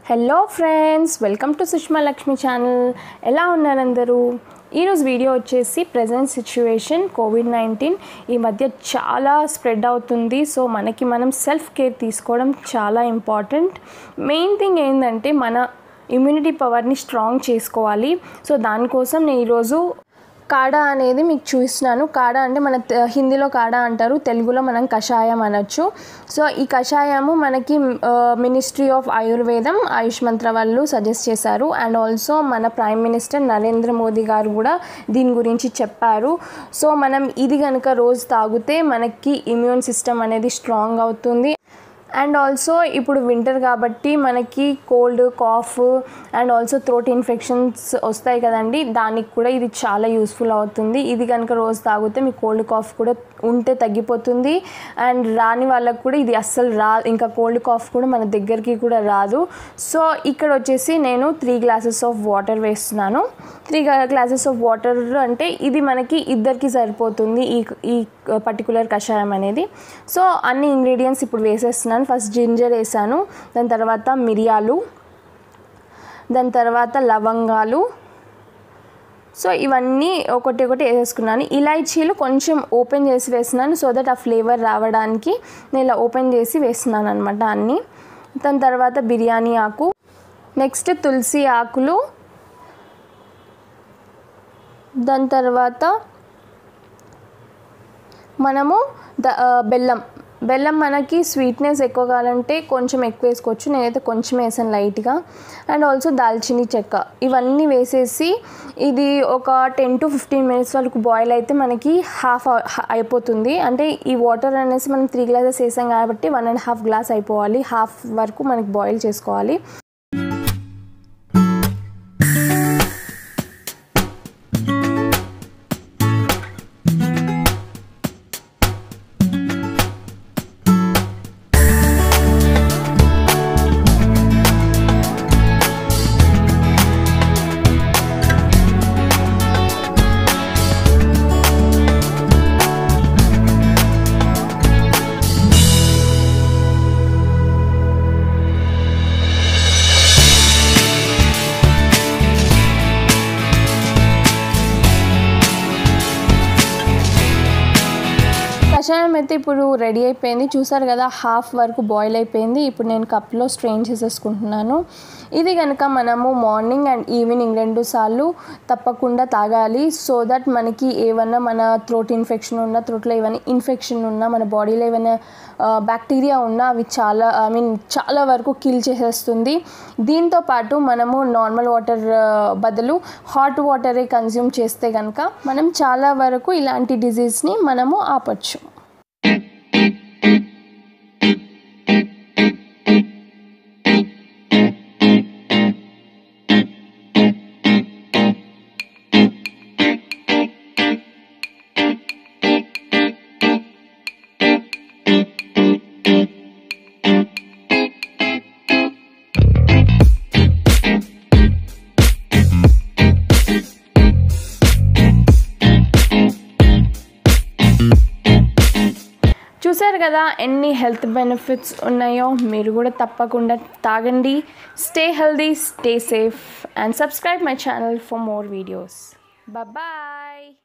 hello friends welcome to Sushma Lakshmi channel ఎలా ఉన్నారు అందరూ ఈరోజు వీడియో వచ్చేసి ప్రజెంట్ సిచ్యువేషన్ కోవిడ్ నైన్టీన్ ఈ మధ్య చాలా స్ప్రెడ్ అవుతుంది సో మనకి మనం సెల్ఫ్ కేర్ తీసుకోవడం చాలా ఇంపార్టెంట్ మెయిన్ థింగ్ ఏంటంటే మన ఇమ్యూనిటీ పవర్ని స్ట్రాంగ్ చేసుకోవాలి సో దానికోసం నేను ఈరోజు కాడ అనేది మీకు చూపిస్తున్నాను కాడ అంటే మన తె- హిందీలో కాడ అంటారు తెలుగులో మనం కషాయం అనొచ్చు సో ఈ కషాయము మనకి మినిస్ట్రీ ఆఫ్ ఆయుర్వేదం ఆయుష్ మంత్ర వాళ్ళు సజెస్ట్ చేశారు అండ్ ఆల్సో మన ప్రైమ్ మినిస్టర్ నరేంద్ర మోదీ గారు కూడా దీని గురించి చెప్పారు సో మనం ఇది కనుక రోజు తాగితే మనకి ఇమ్యూన్ సిస్టమ్ అనేది స్ట్రాంగ్ అవుతుంది అండ్ ఆల్సో ఇప్పుడు వింటర్ కాబట్టి మనకి cold cough and also throat infections వస్తాయి కదండి దానికి కూడా ఇది చాలా యూస్ఫుల్ అవుతుంది ఇది కనుక రోజు తాగితే మీ కోల్డ్ కాఫ్ కూడా ఉంటే తగ్గిపోతుంది అండ్ రాని వాళ్ళకు కూడా ఇది అస్సలు రా ఇంకా కోల్డ్ కాఫ్ కూడా మన దగ్గరికి కూడా రాదు సో ఇక్కడ వచ్చేసి నేను త్రీ గ్లాసెస్ ఆఫ్ వాటర్ వేస్తున్నాను త్రీ గ్లాసెస్ ఆఫ్ వాటర్ అంటే ఇది మనకి ఇద్దరికి సరిపోతుంది ఈ ఈ పర్టికులర్ కషాయం అనేది సో అన్ని ఇంగ్రీడియంట్స్ ఇప్పుడు వేసేస్తున్నాను ఫస్ట్ జింజర్ వేసాను దాని తర్వాత మిరియాలు దాని తర్వాత లవంగాలు సో ఇవన్నీ ఒకటి ఒకటి వేసేసుకున్నాను ఇలాచీలు కొంచెం ఓపెన్ చేసి వేస్తున్నాను సో దట్ ఆ ఫ్లేవర్ రావడానికి నేను ఇలా ఓపెన్ చేసి వేస్తున్నాను అనమాట అన్నీ దాని తర్వాత బిర్యానీ ఆకు నెక్స్ట్ తులసి ఆకులు దాని తర్వాత మనము ద ఆ, బెల్లం బెల్లం మనకి స్వీట్నెస్ ఎక్కువ కావాలంటే కొంచెం ఎక్కువ వేసుకోవచ్చు నేనైతే కొంచెం వేసాను లైట్గా అండ్ ఆల్సో దాల్చిని చెక్క ఇవన్నీ వేసేసి ఇది ఒక టెన్ టు ఫిఫ్టీన్ మినిట్స్ వరకు బాయిల్ అయితే మనకి హాఫ్ అయిపోతుంది అంటే ఈ వాటర్ అనేసి మనం త్రీ గ్లాసెస్ వేసాం కాబట్టి వన్ అండ్ హాఫ్ గ్లాస్ అయిపోవాలి హాఫ్ వరకు మనకి బాయిల్ చేసుకోవాలి కషాయం అయితే ఇప్పుడు రెడీ అయిపోయింది చూసారు కదా హాఫ్ వరకు బాయిల్ అయిపోయింది ఇప్పుడు నేను కప్లో స్ట్రెయిన్ చేసేసుకుంటున్నాను ఇది కనుక మనము మార్నింగ్ అండ్ ఈవినింగ్ రెండు సార్లు తప్పకుండా తాగాలి సో దట్ మనకి ఏమన్నా మన థ్రోట్ ఇన్ఫెక్షన్ ఉన్నా థ్రోట్లో ఏమైనా ఇన్ఫెక్షన్ ఉన్నా మన బాడీలో ఏమైనా బ్యాక్టీరియా ఉన్నా అవి చాలా ఐ మీన్ చాలా వరకు కిల్ చేసేస్తుంది దీంతో పాటు మనము నార్మల్ వాటర్ బదులు హాట్ వాటరే కన్జ్యూమ్ చేస్తే కనుక మనం చాలా వరకు ఇలాంటి డిజీజ్ని మనము ఆపచ్చు చూసారు కదా ఎన్ని హెల్త్ బెనిఫిట్స్ ఉన్నాయో మీరు కూడా తప్పకుండా తాగండి stay healthy stay safe and subscribe my channel for more videos bye